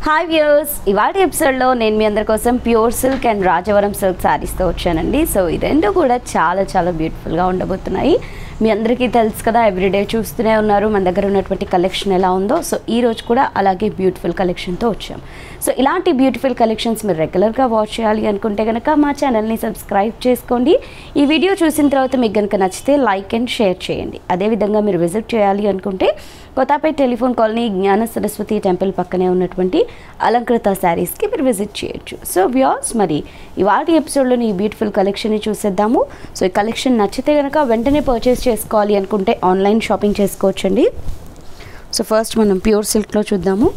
hi viewers ఇవాళ ఎపిసోడ్లో నేను మీ అందరి కోసం pure silk and Rajavaram silk శారీస్తో వచ్చానండి సో ఈ రెండు కూడా చాలా చాలా బ్యూటిఫుల్గా ఉండబోతున్నాయి మీ అందరికీ తెలుసు కదా ఎవ్రీడే చూస్తూనే ఉన్నారు మన దగ్గర ఉన్నటువంటి కలెక్షన్ ఎలా ఉందో సో ఈ రోజు కూడా అలాగే బ్యూటిఫుల్ కలెక్షన్తో వచ్చాం సో ఇలాంటి బ్యూటిఫుల్ కలెక్షన్స్ మీరు రెగ్యులర్గా వాచ్ చేయాలి అనుకుంటే కనుక మా ఛానల్ని సబ్స్క్రైబ్ చేసుకోండి ఈ వీడియో చూసిన తర్వాత మీకు కనుక నచ్చితే లైక్ అండ్ షేర్ చేయండి అదేవిధంగా మీరు విజిట్ చేయాలి అనుకుంటే కొత్తపేట టెలిఫోన్ కాలనీ జ్ఞాన సరస్వతి టెంపుల్ పక్కనే ఉన్నటువంటి అలంకృత శారీస్కి మీరు విజిట్ చేయొచ్చు సో వ్యూస్ మరి ఇవాళ ఎపిసోడ్లోని ఈ బ్యూటిఫుల్ కలెక్షన్ని చూసేద్దాము సో ఈ కలెక్షన్ నచ్చితే కనుక వెంటనే పర్చేస్ చేసుకోవాలి అనుకుంటే ఆన్లైన్ షాపింగ్ చేసుకోవచ్చండి సో ఫస్ట్ మనం ప్యూర్ సిల్క్లో చూద్దాము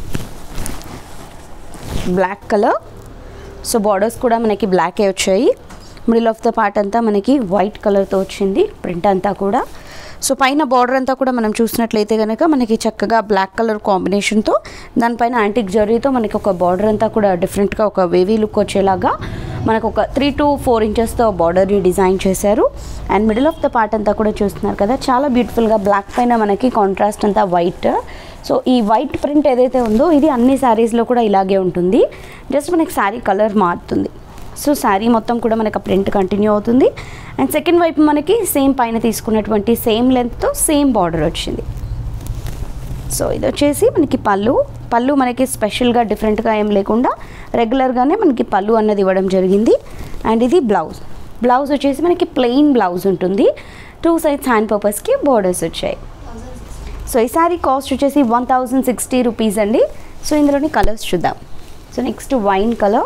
బ్లాక్ కలర్ సో బార్డర్స్ కూడా మనకి బ్లాకే వచ్చాయి మిడిల్ ఆఫ్ ద పార్ట్ అంతా మనకి వైట్ కలర్తో వచ్చింది ప్రింట్ అంతా కూడా సో పైన బార్డర్ అంతా కూడా మనం చూసినట్లయితే కనుక మనకి చక్కగా బ్లాక్ కలర్ కాంబినేషన్తో దానిపైన యాంటిక్ జరీతో మనకి ఒక బార్డర్ అంతా కూడా డిఫరెంట్గా ఒక వేవీ లుక్ వచ్చేలాగా మనకు ఒక త్రీ టు ఫోర్ ఇంచెస్తో బార్డర్ని డిజైన్ చేశారు and middle of the part అంతా కూడా చూస్తున్నారు కదా చాలా బ్యూటిఫుల్గా బ్లాక్ పైన మనకి కాంట్రాస్ట్ అంతా వైట్ సో ఈ వైట్ ప్రింట్ ఏదైతే ఉందో ఇది అన్ని శారీస్లో కూడా ఇలాగే ఉంటుంది జస్ట్ మనకి శారీ కలర్ మారుతుంది సో శారీ మొత్తం కూడా మనకి ఆ ప్రింట్ కంటిన్యూ అవుతుంది అండ్ సెకండ్ వైపు మనకి సేమ్ పైన తీసుకున్నటువంటి సేమ్ లెంత్తో సేమ్ బార్డర్ వచ్చింది సో ఇది వచ్చేసి మనకి పళ్ళు పళ్ళు మనకి స్పెషల్గా డిఫరెంట్గా ఏం లేకుండా రెగ్యులర్గానే మనకి పళ్ళు అన్నది ఇవ్వడం జరిగింది అండ్ ఇది బ్లౌజ్ బ్లౌజ్ వచ్చేసి మనకి ప్లెయిన్ బ్లౌజ్ ఉంటుంది టూ సైడ్స్ హ్యాండ్ పర్పస్కి బోర్డర్స్ వచ్చాయి సో ఈ సారీ కాస్ట్ వచ్చేసి వన్ థౌజండ్ సిక్స్టీ రూపీస్ అండి సో ఇందులోని కలర్స్ చూద్దాం సో నెక్స్ట్ వైన్ కలర్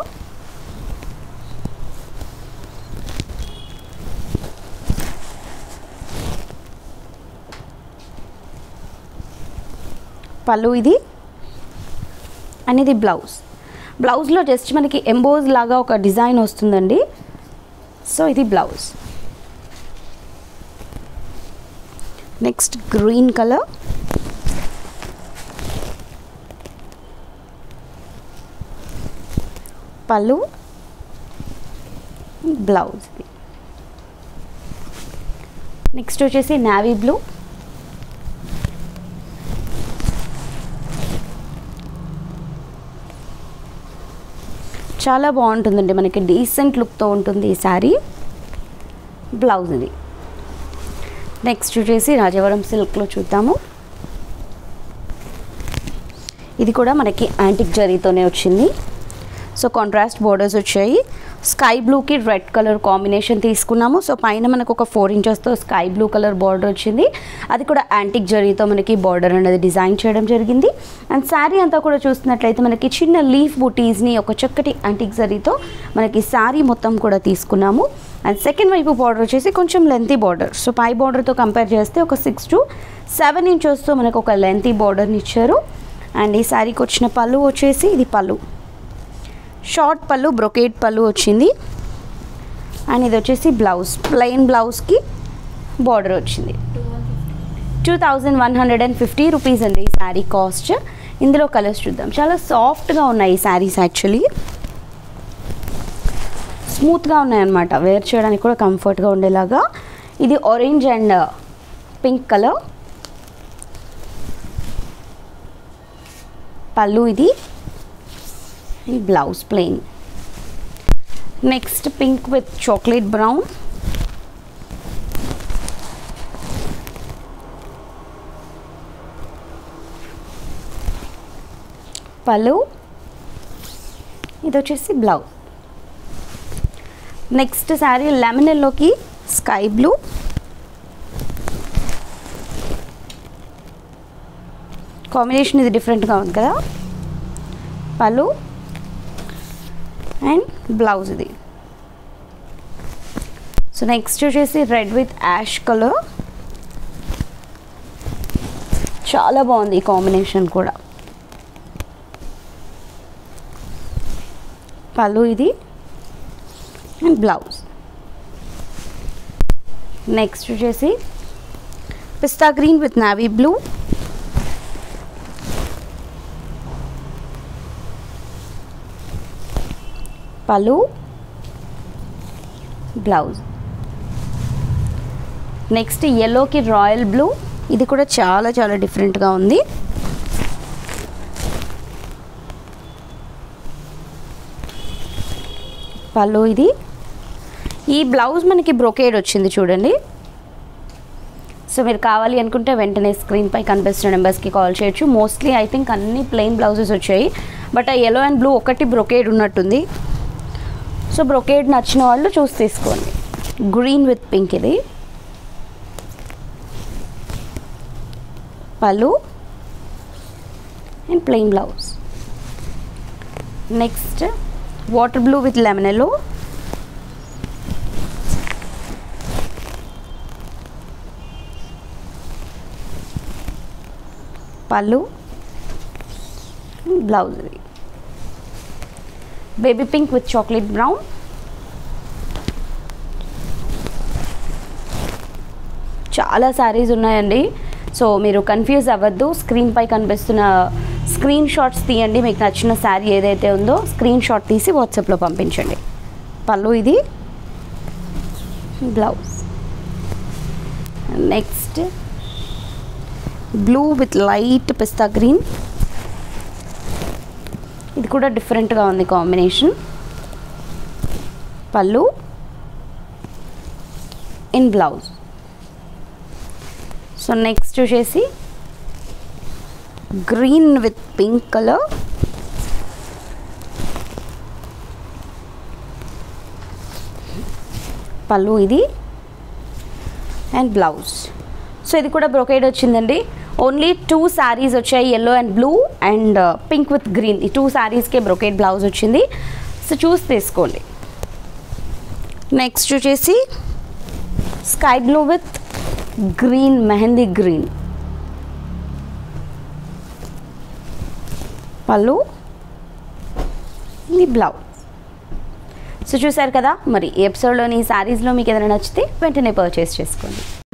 పళ్ళు ఇది అండ్ ఇది బ్లౌజ్ బ్లౌజ్లో జస్ట్ మనకి ఎంబోజ్ లాగా ఒక డిజైన్ వస్తుందండి సో ఇది బ్లౌజ్ నెక్స్ట్ గ్రీన్ కలర్ పళ్ళు బ్లౌజ్ నెక్స్ట్ వచ్చేసి నావీ బ్లూ చాలా బాగుంటుందండి మనకి డీసెంట్ లుక్తో ఉంటుంది ఈ శారీ బ్లౌజ్ ఇది నెక్స్ట్ వచ్చేసి రాజవరం సిల్క్లో చూద్దాము ఇది కూడా మనకి యాంటిక్ జరీతోనే వచ్చింది సో కాంట్రాస్ట్ బోర్డర్స్ వచ్చాయి స్కై బ్లూకి రెడ్ కలర్ కాంబినేషన్ తీసుకున్నాము సో పైన మనకు ఒక ఫోర్ ఇంచెస్తో స్కై బ్లూ కలర్ బార్డర్ వచ్చింది అది కూడా యాంటిక్ జరీతో మనకి బార్డర్ అనేది డిజైన్ చేయడం జరిగింది అండ్ శారీ అంతా కూడా చూస్తున్నట్లయితే మనకి చిన్న లీఫ్ బుటీస్ని ఒక చక్కటి యాంటిక్ జరీతో మనకి శారీ మొత్తం కూడా తీసుకున్నాము అండ్ సెకండ్ వైపు బార్డర్ వచ్చేసి కొంచెం లెంతీ బార్డర్ సో పై బార్డర్తో కంపేర్ చేస్తే ఒక సిక్స్ టు సెవెన్ ఇంచెస్తో మనకు ఒక లెంతీ బార్డర్ని ఇచ్చారు అండ్ ఈ శారీకి వచ్చిన పళ్ళు వచ్చేసి ఇది పళ్ళు షార్ట్ పళ్ళు బ్రొకేట్ పళ్ళు వచ్చింది అండ్ ఇది వచ్చేసి బ్లౌజ్ ప్లెయిన్ బ్లౌజ్కి బార్డర్ వచ్చింది two thousand one hundred and fifty rupees అండి ఈ శారీ కాస్ట్ ఇందులో కలర్స్ చూద్దాం చాలా సాఫ్ట్గా ఉన్నాయి ఈ శారీస్ యాక్చువల్లీ స్మూత్గా ఉన్నాయన్నమాట వేర్ చేయడానికి కూడా కంఫర్ట్గా ఉండేలాగా ఇది ఆరెంజ్ అండ్ పింక్ కలర్ పళ్ళు ఇది blouse plain next pink with chocolate brown పలు ఇది వచ్చేసి బ్లౌజ్ నెక్స్ట్ శారీ లెమన్ ఎల్లోకి స్కై బ్లూ కాంబినేషన్ ఇది డిఫరెంట్గా ఉంది కదా పలు అండ్ బ్లౌజ్ ఇది సో నెక్స్ట్ వచ్చేసి రెడ్ విత్ యాష్ కలర్ చాలా బాగుంది ఈ కాంబినేషన్ కూడా పళ్ళు ఇది అండ్ బ్లౌజ్ నెక్స్ట్ వచ్చేసి pista green with navy blue పలు బ్లౌజ్ నెక్స్ట్ ఎల్లోకి రాయల్ బ్లూ ఇది కూడా చాలా చాలా డిఫరెంట్గా ఉంది పళ్ళు ఇది ఈ బ్లౌజ్ మనకి బ్రొకేడ్ వచ్చింది చూడండి సో మీరు కావాలి అనుకుంటే వెంటనే స్క్రీన్పై కనిపిస్తున్న నెంబర్స్కి కాల్ చేయొచ్చు మోస్ట్లీ ఐ థింక్ అన్ని ప్లెయిన్ బ్లౌజెస్ వచ్చాయి బట్ ఆ ఎల్లో అండ్ బ్లూ ఒకటి బ్రొకేడ్ ఉన్నట్టుంది సో బ్రొకేడ్ నచ్చిన వాళ్ళు చూసి తీసుకోండి గ్రీన్ విత్ పింక్ ఇది పళ్ళు and plain blouse next water blue with lemon yellow పళ్ళు బ్లౌజ్ ఇది baby pink with chocolate brown చాలా శారీస్ ఉన్నాయండి సో మీరు కన్ఫ్యూజ్ అవ్వద్దు స్క్రీన్పై కనిపిస్తున్న స్క్రీన్ షాట్స్ తీయండి మీకు నచ్చిన శారీ ఏదైతే ఉందో స్క్రీన్ షాట్ తీసి వాట్సాప్లో పంపించండి పళ్ళు ఇది blouse next blue with light pista green ఇది కూడా డిఫరెంట్గా ఉంది కాంబినేషన్ పళ్ళు ఇన్ బ్లౌజ్ సో నెక్స్ట్ వచ్చేసి గ్రీన్ విత్ పింక్ కలర్ పళ్ళు ఇది అండ్ బ్లౌజ్ సో ఇది కూడా బ్రొకేడ్ వచ్చిందండి ఓన్లీ టూ శారీస్ వచ్చాయి yellow and blue and pink with green ఈ టూ శారీస్కే బ్రొకేడ్ బ్లౌజ్ వచ్చింది సో చూసి తీసుకోండి నెక్స్ట్ వచ్చేసి sky blue with green mehndi green పళ్ళు ఇది బ్లౌజ్ సో చూసారు కదా మరి ఈ ఎపిసోడ్లోని ఈ శారీస్లో మీకు ఏదైనా నచ్చితే వెంటనే పర్చేస్ చేసుకోండి